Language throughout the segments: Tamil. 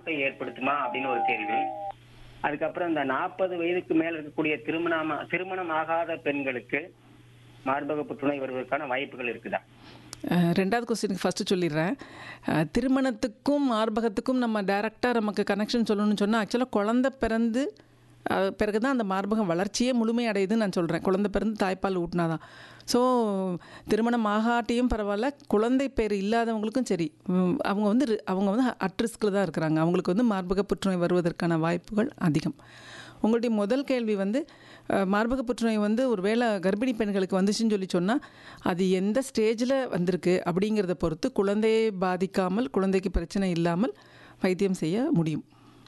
பாதிப்பை ஏற்படுத்துமா அப்படின்னு ஒரு கேள்வி அதுக்கப்புறம் இந்த நாற்பது வயதுக்கு மேல இருக்கக்கூடிய திருமணம் திருமணம் ஆகாத பெண்களுக்கு மார்பக புற்றுநோய் வருவதற்கான வாய்ப்புகள் இருக்குதா அஹ், ரெண்டாவது கொஸ்டினுக்கு ஃபஸ்ட்டு சொல்லிடுறேன் அஹ், திருமணத்துக்கும் மார்பகத்துக்கும் நம்ம டைரெக்டாக நமக்கு கனெக்ஷன் சொல்லணும்னு சொன்னால் ஆக்சுவலாக குழந்த பிறந்து அஹ், பிறகு தான் அந்த மார்பகம் வளர்ச்சியே முழுமையடையுதுன்னு நான் சொல்கிறேன் குழந்தை பிறந்து தாய்ப்பால் ஊட்டினாதான் ஸோ திருமணம் ஆகாட்டியும் பரவாயில்ல குழந்தை பேர் இல்லாதவங்களுக்கும் சரி உம், அவங்க வந்து ரி- அவங்க வந்து அட் ரிஸ்கில் தான் இருக்கிறாங்க அவங்களுக்கு வந்து மார்பக புற்றுநோய் வருவதற்கான வாய்ப்புகள் அதிகம் உங்களுடைய முதல் கேள்வி வந்து அஹ், மார்பக புற்றுநோய் வந்து ஒரு வேளை கர்ப்பிணி பெண்களுக்கு வந்துச்சுன்னு சொல்லி சொன்னால் அது எந்த ஸ்டேஜில் வந்திருக்கு அப்படிங்கிறத பொறுத்து குழந்தையை பாதிக்காமல் குழந்தைக்கு பிரச்சனை இல்லாமல் வைத்தியம் செய்ய முடியும்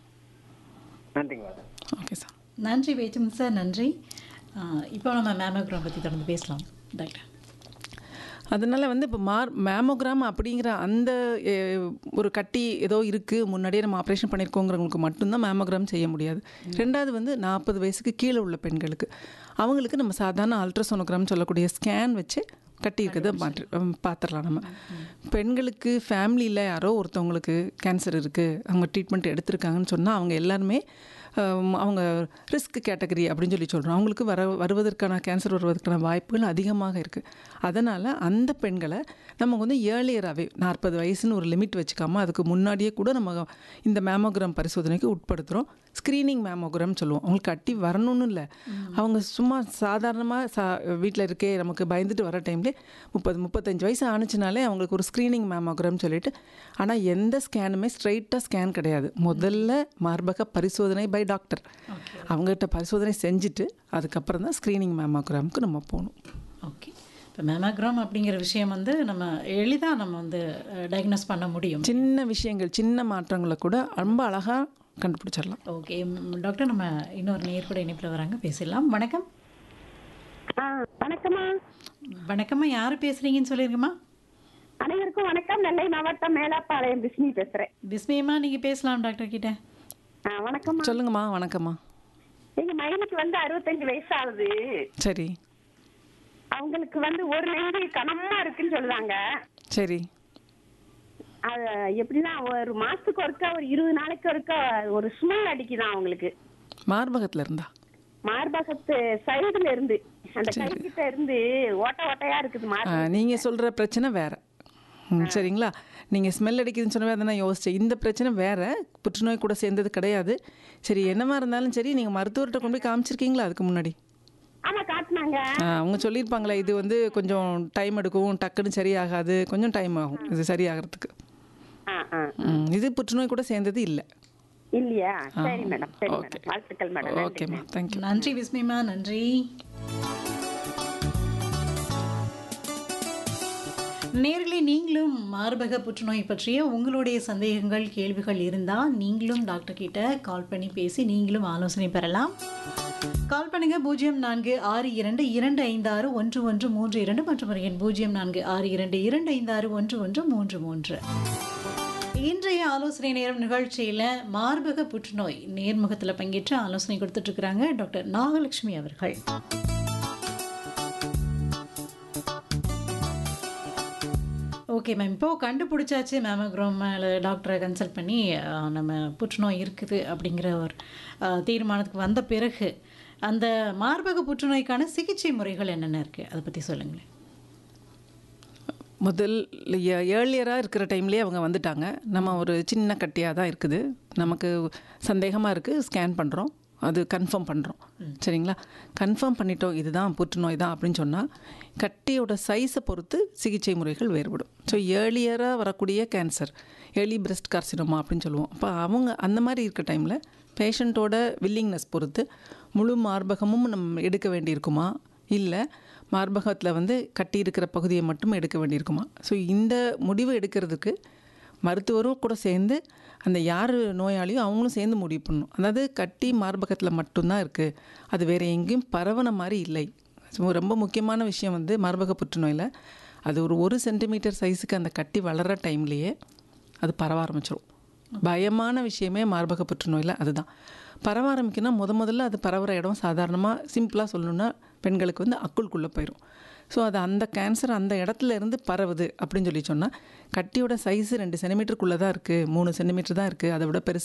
நன்றிங்க மேடம் ஓகே சார் நன்றி வேச்சும் சார் நன்றி ஆ, இப்போ நம்ம மேமோகிராம் பற்றி தொடர்ந்து பேசலாம் டாக்டர் அதனால் வந்து இப்போ மார் மேமோகிராம் அப்படிங்கிற அந்த அஹ், ஒரு கட்டி ஏதோ இருக்குது முன்னாடியே நம்ம ஆப்ரேஷன் பண்ணியிருக்கோங்கிறவங்களுக்கு மட்டும்தான் மேமோகிராம் செய்ய முடியாது ரெண்டாவது வந்து நாற்பது வயசுக்கு கீழே உள்ள பெண்களுக்கு அவங்களுக்கு நம்ம சாதாரண அல்ட்ராசோனோகிராம் சொல்லக்கூடிய ஸ்கேன் வச்சு கட்டி இருக்கிறத மாற்றி ஹம், பார்த்துடலாம் நம்ம பெண்களுக்கு ஃபேமிலியில் யாரோ ஒருத்தவங்களுக்கு கேன்சர் இருக்குது அவங்க ட்ரீட்மெண்ட் எடுத்திருக்காங்கன்னு சொன்னால் அவங்க எல்லாருமே ஹம், அவங்க ரிஸ்க் கேட்டகரி அப்படின்னு சொல்லி சொல்கிறோம் அவங்களுக்கு வர வருவதற்கான கேன்சர் வருவதற்கான வாய்ப்புகள் அதிகமாக இருக்குது அதனால் அந்த பெண்களை நம்ம வந்து ஏர்லியராகவே நாற்பது வயசுன்னு ஒரு லிமிட் வச்சுக்காம அதுக்கு முன்னாடியே கூட நம்ம இந்த மேமோகிராம் பரிசோதனைக்கு உட்படுத்துகிறோம் ஸ்க்ரீனிங் மேமோகிராம் சொல்லுவோம் அவங்களுக்கு கட்டி வரணும்னு இல்லை அவங்க சும்மா சாதாரணமாக சா வீட்டில் இருக்கே நமக்கு பயந்துட்டு வர டைம்லே முப்பது முப்பத்தஞ்சு வயசு ஆணுச்சுனாலே அவங்களுக்கு ஒரு ஸ்க்ரீனிங் மேமோகிராம் சொல்லிட்டு ஆனால் எந்த ஸ்கேனுமே ஸ்ட்ரைட்டாக ஸ்கேன் கிடையாது முதல்ல மார்பக பரிசோதனை பை டாக்டர் அவங்ககிட்ட பரிசோதனை செஞ்சுட்டு அதுக்கப்புறம் தான் ஸ்க்ரீனிங் மேமோகிராமுக்கு நம்ம போகணும் ஓகே இப்போ மேமோகிராம் அப்படிங்கிற விஷயம் வந்து நம்ம எளிதாக நம்ம வந்து டயக்னோஸ் பண்ண முடியும் சின்ன விஷயங்கள் சின்ன மாற்றங்களை கூட ரொம்ப அழகாக கண்டுபிடிச்சிடலாம் ஓகே ம், டாக்டர் நம்ம இன்னொரு நேர் கூட இணைப்பில் வராங்க பேசிடலாம் வணக்கம் ஆ வணக்கம்மா வணக்கம்மா யார் பேசுகிறீங்கன்னு சொல்லிருங்கம்மா அனைவருக்கும் வணக்கம் நெல்லை மாவட்டம் மேலாப்பாளையம் பிஸ்மி பேசுறேன் பிஸ்மியம்மா நீங்கள் பேசலாம் டாக்டர் கிட்ட ஆ வணக்கம்மா சொல்லுங்கம்மா வணக்கம்மா எங்க மைனுக்கு வந்து அறுபத்தஞ்சு வயசு ஆகுது சரி அவங்களுக்கு வந்து ஒரு நெஞ்சு கனமா இருக்குன்னு சொல்லுவாங்க சரி அது எப்படின்னா ஒரு மாசத்துக்கு ஒருக்கா ஒரு இருபது நாளைக்கு ஒருக்கா ஒரு ஸ்மெல் அடிக்குதான் அவங்களுக்கு மார்பகத்தில் இருந்தா மார்பகத்து சைடுல இருந்து அந்த கைக்கிட்ட இருந்து ஓட்ட ஓட்டையா இருக்குது மார்பகம் நீங்கள் சொல்கிற பிரச்சனை வேற ம், சரிங்களா நீங்கள் ஸ்மெல் அடிக்குதுன்னு சொன்னவே அதை நான் யோசித்தேன் இந்த பிரச்சனை வேற புற்றுநோய் கூட சேர்ந்தது கிடையாது சரி என்னவா இருந்தாலும் சரி நீங்கள் மருத்துவர்கிட்ட கொண்டு போய் காமிச்சிருக்கீங்களா அதுக்கு முன்னாடி ஆமா காட்டுனாங்க ஆ, அவங்க சொல்லியிருப்பாங்களே இது வந்து கொஞ்சம் டைம் எடுக்கும் டக்குன்னு சரியாகாது கொஞ்சம் டைம் ஆகும் இது சரியாகிறதுக்கு ஆ ஆ ம், இது புற்றுநோய் கூட சேர்ந்தது இல்லை இல்லையா சரி மேடம் சரி மேடம் வாழ்த்துக்கள் மேடம் நன்றி ஓகேம்மா தேங்க்யூ நன்றி விஸ்மிமா நன்றி நேர்களே நீங்களும் மார்பக புற்றுநோய் பற்றிய உங்களுடைய சந்தேகங்கள் கேள்விகள் இருந்தால் நீங்களும் டாக்டர் கிட்ட கால் பண்ணி பேசி நீங்களும் ஆலோசனை பெறலாம் கால் பண்ணுங்க பூஜ்ஜியம் நான்கு ஆறு இரண்டு இரண்டு ஐந்து ஆறு ஒன்று ஒன்று மூன்று இரண்டு மற்றும் ஒரு எண் பூஜ்ஜியம் நான்கு ஆறு இரண்டு இரண்டு ஐந்து ஆறு ஒன்று ஒன்று மூன்று மூன்று இன்றைய ஆலோசனை நேரம் நிகழ்ச்சியில் மார்பக புற்றுநோய் நேர்முகத்தில் பங்கேற்று ஆலோசனை கொடுத்துட்டு இருக்கிறாங்க டாக்டர் நாகலட்சுமி அவர்கள் ஓகே மேம் இப்போ கண்டுபிடிச்சாச்சு மேமோகிராம் டாக்டரை கன்சல்ட் பண்ணி அஹ், நம்ம புற்றுநோய் இருக்குது அப்படிங்கிற ஒரு அஹ், தீர்மானத்துக்கு வந்த பிறகு அந்த மார்பக புற்றுநோய்க்கான சிகிச்சை முறைகள் என்னென்ன இருக்குது அதை பற்றி சொல்லுங்களேன் முதல் ஏர்லியராக இருக்கிற டைம்லேயே அவங்க வந்துட்டாங்க நம்ம ஒரு சின்ன கட்டியாக தான் இருக்குது நமக்கு சந்தேகமாக இருக்குது ஸ்கேன் பண்ணுறோம் அது கன்ஃபார்ம் பண்ணுறோம் சரிங்களா கன்ஃபார்ம் பண்ணிட்டோம் இதுதான் புற்றுநோய் தான் அப்படின்னு சொன்னால் கட்டியோட சைஸை பொறுத்து சிகிச்சை முறைகள் வேறுபடும் ஸோ ஏர்லியராக வரக்கூடிய கேன்சர் ஏர்லி பிரஸ்ட் கார்சினோமா அப்படின்னு சொல்லுவோம் அப்போ அவங்க அந்த மாதிரி இருக்க டைமில் பேஷண்ட்டோட வில்லிங்னஸ் பொறுத்து முழு மார்பகமும் நம்ம எடுக்க வேண்டியிருக்குமா இல்லை மார்பகத்தில் வந்து கட்டி இருக்கிற பகுதியை மட்டும் எடுக்க வேண்டியிருக்குமா ஸோ இந்த முடிவு எடுக்கிறதுக்கு மருத்துவரும் கூட சேர்ந்து அந்த யார் நோயாளியோ அவங்களும் சேர்ந்து முடிவு பண்ணணும் அதாவது கட்டி மார்பகத்தில் மட்டும்தான் இருக்குது அது வேறு எங்கேயும் பரவன மாதிரி இல்லை ஸோ ரொம்ப முக்கியமான விஷயம் வந்து மார்பக புற்றுநோயில் அது ஒரு ஒரு சென்டிமீட்டர் சைஸுக்கு அந்த கட்டி வளர்கிற டைம்லேயே அது பரவ ஆரம்பிச்சிடும் பயமான விஷயமே மார்பக புற்றுநோயில் அதுதான் பரவ ஆரம்பிக்குன்னா முத முதல்ல அது பரவுற இடம் சாதாரணமாக சிம்பிளாக சொல்லணுன்னா பெண்களுக்கு வந்து அக்குள்குள்ளே போயிடும் ஸோ அது அந்த கேன்சர் அந்த இடத்துல இருந்து பரவுது அப்படின்னு சொல்லி சொன்னால் கட்டியோட சைஸு ரெண்டு சென்டிமீட்டருக்குள்ளே தான் இருக்குது மூணு சென்டிமீட்டர் தான் இருக்குது அதை விட பெருசு